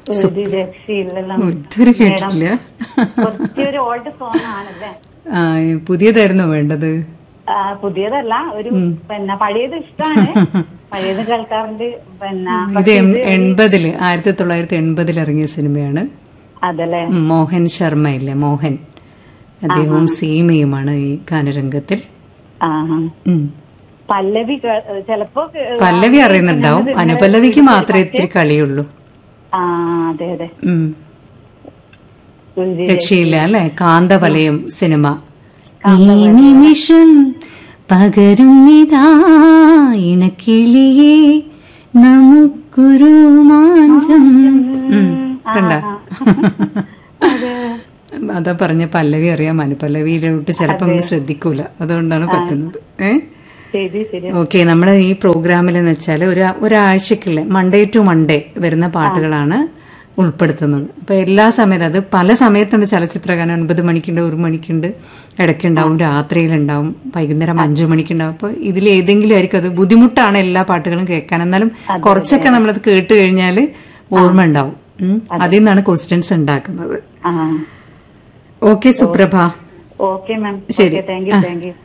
ഒരു രക്ഷയില്ലല്ലോ ഓ, ഇതുവരെ കേട്ടിട്ടില്ല കുറച്ചൊരു ഓൾഡ് സോങ് ആണല്ലേ ആ, പുതിയതായിരുന്നോ വേണ്ടത് ആ, പുതിയതല്ല ഒരു പിന്നെ പഴയത് ഇഷ്ടമാണ് പഴയത് കേൾക്കാറുണ്ട് പിന്നെ ഇത് എം- എൺപതില് ആയിരത്തി തൊള്ളായിരത്തി എൺപതിൽ ഇറങ്ങിയ സിനിമയാണ് അതല്ലേ ഉം, മോഹൻ ശർമ്മ ഇല്ലേ മോഹൻ അദ്ദേഹവും സീമയുമാണ് ഈ ഗാനരംഗത്തിൽ ആ ആ. ഉം. പല്ലവി കേ- ചിലപ്പോ കേ- പല്ലവി അറിയുന്നുണ്ടാവും അനുപല്ലവിക്ക് മാത്രമേ ഇത്തിരി കളിയുള്ളൂ ആ അതെ അതെ ഉം. ഒരു രക്ഷയില്ല അല്ലെ കാന്തവലയം സിനിമ ഈ നിമിഷം പകരുന്നിതാ ഇണക്കിളിയേ നമുക്കൊരു മാഞ്ചം ഉം, കണ്ട അതാ പറഞ്ഞ പല്ലവി അറിയാം അനുപല്ലവിയിലോട്ട് ചിലപ്പം നമ്മൾ ശ്രദ്ധിക്കൂല അതുകൊണ്ടാണ് പറ്റുന്നത് ഏ ശരി ശരി ഓക്കെ നമ്മുടെ ഈ പ്രോഗ്രാമിൽ എന്ന് വെച്ചാൽ ഒരു ഒരാഴ്ചക്കുള്ള മൺഡേ ടു മൺഡേ വരുന്ന പാട്ടുകളാണ് ഉൾപ്പെടുത്തുന്നത് അപ്പൊ എല്ലാ സമയത്തും അത് പല സമയത്തുണ്ട് ചലച്ചിത്രഗാനം ഒൻപത് മണിക്കുണ്ട് ഒരു മണിക്കുണ്ട് ഇടയ്ക്കുണ്ടാവും രാത്രിയിലുണ്ടാവും വൈകുന്നേരം അഞ്ചു മണിക്കുണ്ടാവും അപ്പൊ ഇതിൽ ഏതെങ്കിലും ആയിരിക്കും അത് ബുദ്ധിമുട്ടാണ് എല്ലാ പാട്ടുകളും കേൾക്കാൻ എന്നാലും കുറച്ചൊക്കെ നമ്മളത് കേട്ട് കഴിഞ്ഞാൽ ഓർമ്മ ഉണ്ടാവും ഉം. അതിൽ നിന്നാണ് ക്വസ്റ്റ്യൻസ് ഉണ്ടാക്കുന്നത് ആ ഓക്കെ സുപ്രഭ ഓക്കെ മാം ശരി. Thank you thank you